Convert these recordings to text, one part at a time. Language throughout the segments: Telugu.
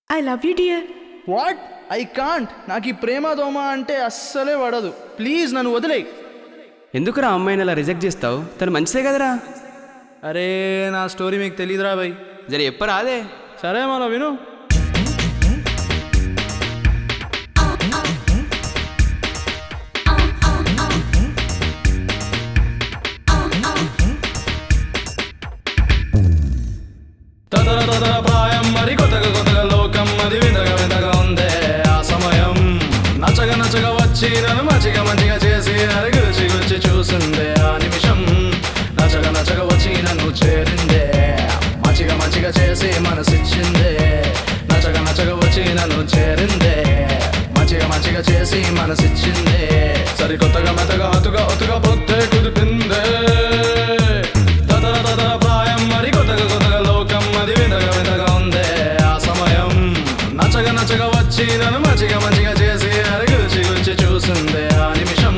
I love you dear what I can't నాకు ఈ ప్రేమ దోమ అంటే అస్సలే పడదు ప్లీజ్ నన్ను వదిలేయ్ ఎందుకురా అమ్మాయిని అలా రిజెక్ట్ చేస్తావు తను మంచిదే కదరా అరే నా స్టోరీ మీకు తెలియదురా భయ్ జర చెప్పరా అదే సరే మన విను తదర తదర ప్రాయం మరి కొత్తగా కొత్తగా లోకం అది వింతగా వింతగా ఉందే ఆ సమయం నచ్చగా నచ్చగా వచ్చి నన్ను మంచిగా మంచిగా చేసి అది గురించి గురించి చూసిందే ఆ నిమిషం నచ్చగా నచ్చగా వచ్చి నన్ను చేరిందే మంచిగా మంచిగా చేసి మనసిచ్చిందే నచ్చగా నచ్చగా వచ్చి నన్ను చేరిందే మంచిగా మంచిగా చేసి మనసిచ్చిందే సరికొత్తగా మెత్తగా హతుగా ఒత్తుగా పొత్తే కుదిపిందే తదర తదర ప్రాయం మరి కొత్తగా కొత్తగా లోకం అది వింతగా వింతగా ఉందే ఆ సమయం నచ్చగా నచ్చగా వచ్చి నన్ను మంచిగా మంచిగా చేసి అది గురించి గురించి చూసిందే ఆ నిమిషం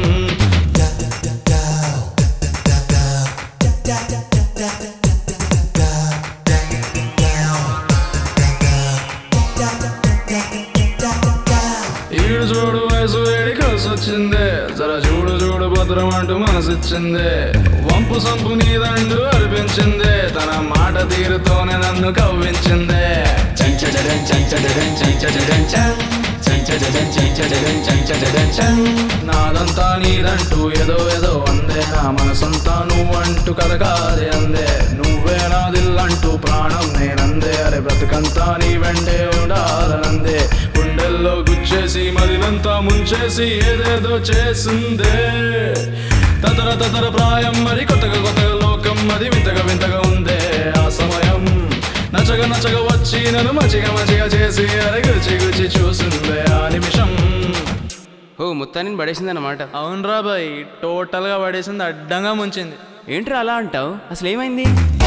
ఈడు చూడు వయసు వేడి కలిసి వచ్చిందే జర చూడు చూడు భద్రం అంటూ మనసిచ్చిందే వంపు సంపు నీ దండు అనిపించిందే తన మాట తీరుతోనే నన్ను కవ్వించిందే నాదంతా నీదంటూ ఏదో ఏదో అందే నా మనసంతా నువ్వంటూ కథ కాదే అందే నువ్వే నా దిల్లంటూ ప్రాణం నేనందే అరే బ్రతుకంతా నీ వెంటే ఉండాలనందే గుండెల్లో గుచ్చేసి మదినంతా ముంచేసి ఏదేదో చేసిందే తతర తతర ప్రాయం మరి కొత్తగా కొత్తగా లోకం అది వింతగా వింతగా ఉందే ఆ సమయం నచ్చగా నచ్చగా వచ్చి నన్ను మంచిగా మంచిగా చేసి అరే గుచి గుచి చూసిందే ఆ నిమిషం ఓ మొత్తాన్ని పడేసింది అనమాట అవునరా బాయ్ టోటల్గా పడేసింది అడ్డంగా ముంచింది ఏంట్రా అలా అంటావు అసలు ఏమైంది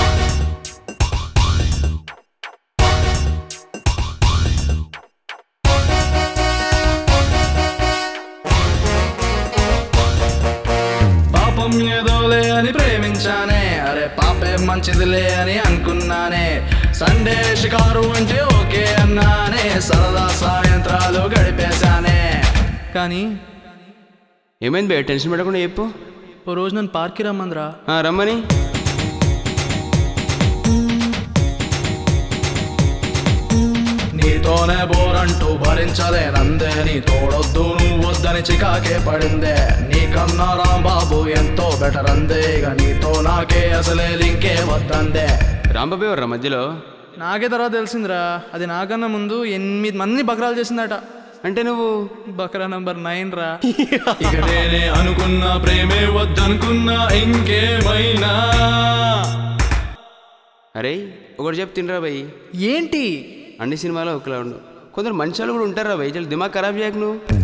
పాపం ఏదోలే అని ప్రేమించానే అరే పాపే మంచిదిలే అని అనుకున్నానే సండే షికారు అంటే ఓకే అన్నానే సరదా సాయంత్రాలు గడిపేశానే కానీ ఏమైంది బే టెన్షన్ పడకుండా చెప్పు ఓ రోజు నన్ను పార్క్కి రమ్మందిరా ఆ, రమ్మని నీతోనే బోరంటూ భరించలేనందే నీ తోడొద్దు నువ్వు వద్దని చికాకే పడిందే నీకన్నా రాంబాబు ఎంతో బెటర్ అందే ఇక నీతో నాకే అసలే లింకే వద్దందే రాంబాబు ఎవర్రా మధ్యలో నాకే తర్వాత తెలిసిందిరా అది నాకన్నా ముందు ఎనిమిది మంది బకరాలు చేసిందట అంటే నువ్వు బకరా నంబర్ నైన్ రా ఇక నేనే అనుకున్నా ప్రేమే వద్దనుకున్నా ఇంకేమైనా అరే ఒకటి చెప్తే తినరా భయ్ ఏంటి అన్ని సినిమాలో ఒకలా ఉండు కొందరు మంచి వాళ్ళు కూడా ఉంటారా భయ్ చాలా దిమాగ్ ఖరాబ్ చేయకు నువ్వు